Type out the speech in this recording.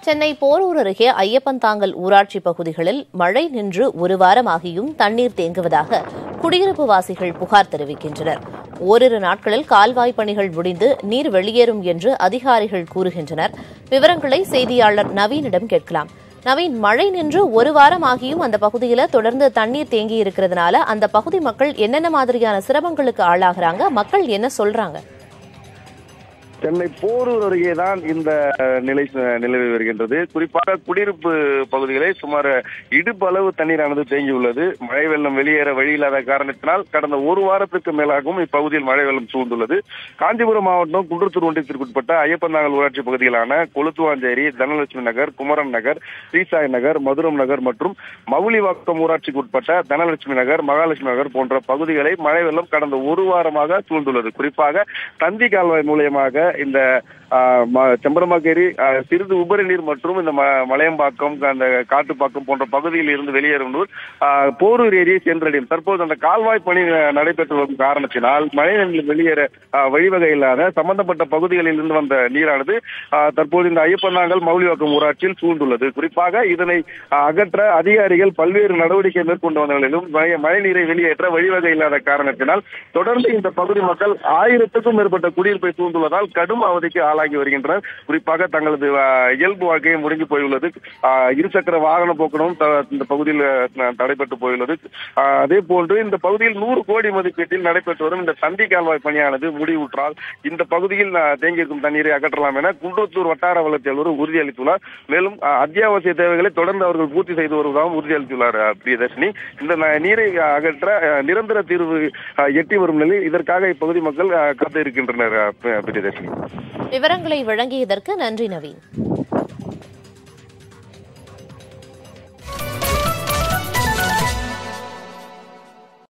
சென்னை போரூர் அருகே ஐயப்பன்தாங்கல் ஊராட்சி பகுதிகளில் மழை நின்று ஒரு வாரமாகியும் தண்ணீர் தேங்குவதாக குடியிருப்பு வாசிகள் புகார் தெரிவிக்கின்றனர் ஓரிரு நாட்களில் கால்வாய் பணிகள் முடிந்து நீர் வெளியேறும் என்று அதிகாரிகள் கூறுகின்றனர் விவரங்களை செய்தியாளர் நவீனிடம் கேட்கலாம் நவீன் மழை நின்று ஒரு வாரம் ஆகியும் அந்த பகுதியில் தொடர்ந்து தண்ணீர் தேங்கி இருக்கிறதுனால அந்த பகுதி மக்கள் என்னென்ன மாதிரியான சிரமங்களுக்கு ஆளாகிறாங்க மக்கள் என்ன சொல்றாங்க சென்னை போரூர் அருகே தான் இந்த நிலை நிலவி வருகின்றது குறிப்பாக குடியிருப்பு பகுதிகளை சுமார் இடுப்பளவு தண்ணீரானது தேங்கியுள்ளது மழை வெள்ளம் வெளியேற வழி இல்லாத காரணத்தினால் கடந்த ஒரு வாரத்துக்கு மேலாகவும் இப்பகுதியில் மழை வெள்ளம் சூழ்ந்துள்ளது காஞ்சிபுரம் மாவட்டம் குன்றத்தூர் ஒன்றியத்திற்குட்பட்ட ஐயப்பந்தாங்கல் ஊராட்சி பகுதிகளான கொளுத்துவாஞ்சேரி தனலட்சுமி நகர் குமரன் நகர் ஸ்ரீசாய் நகர் மதுரம் நகர் மற்றும் மவுலிவாக்கம் ஊராட்சிக்கு உட்பட்ட தனலட்சுமி நகர் மகாலட்சுமி நகர் போன்ற பகுதிகளை மழை வெள்ளம் கடந்த ஒரு வாரமாக சூழ்ந்துள்ளது குறிப்பாக தந்தி கால்வாய் மூலியமாக இந்த செம்பரமாக்கேரி சிறிது உபரி நீர் மற்றும் இந்த மலையம்பாக்கம் அந்த காட்டுப்பாக்கம் போன்ற பகுதியில் இருந்து வெளியேறும் நீர் போரூர் ஏரியை சென்றடையும் தற்போது அந்த கால்வாய் பணி நடைபெற்று வரும் காரணத்தினால் மழைநீர் வெளியேற வழிவகை இல்லாத சம்பந்தப்பட்ட பகுதிகளில் இருந்து வந்த நீரானது தற்போது இந்த ஐயப்பனாங்கல் மௌலிவாக்கம் ஊராட்சியில் சூழ்ந்துள்ளது குறிப்பாக இதனை அகற்ற அதிகாரிகள் பல்வேறு நடவடிக்கை மேற்கொண்டு வந்த நிலையிலும் மழை நீரை வெளியேற்ற வழிவகை இல்லாத காரணத்தினால் தொடர்ந்து இந்த பகுதி மக்கள் ஆயிரத்துக்கும் மேற்பட்ட குடியிருப்பை சூழ்ந்துள்ளதால் கடும் அவதிக்கு ஆளாகி வருகின்றனர் குறிப்பாக தங்களது இயல்பு வாழ்க்கையை முடிஞ்சு போயுள்ளது இருசக்கர வாகன போக்கணும் இந்த பகுதியில் தடைபட்டு போயுள்ளது அதே போன்று இந்த பகுதியில் நூறு கோடி மதிப்பீட்டில் நடைபெற்று வரும் இந்த தந்தி கால்வாய் பணியானது முடிவுற்றால் இந்த பகுதியில் தேங்கியிருக்கும் தண்ணீரை அகற்றலாம் என குன்றத்தூர் வட்டார வளர்ச்சி அலுவலர் உறுதியளித்துள்ளார் மேலும் அத்தியாவசிய தேவைகளை தொடர்ந்து அவர்கள் பூர்த்தி செய்து வருவதாகவும் உறுதியளித்துள்ளார் பிரியதர்ஷினி இந்த நீரை அகற்ற நிரந்தர தீர்வு எட்டி வரும் நிலையில் இதற்காக இப்பகுதி மக்கள் காத்து இருக்கின்றனர் பிரியதர்ஷினி விவரங்களை வழங்கியதற்கு நன்றி நவீன்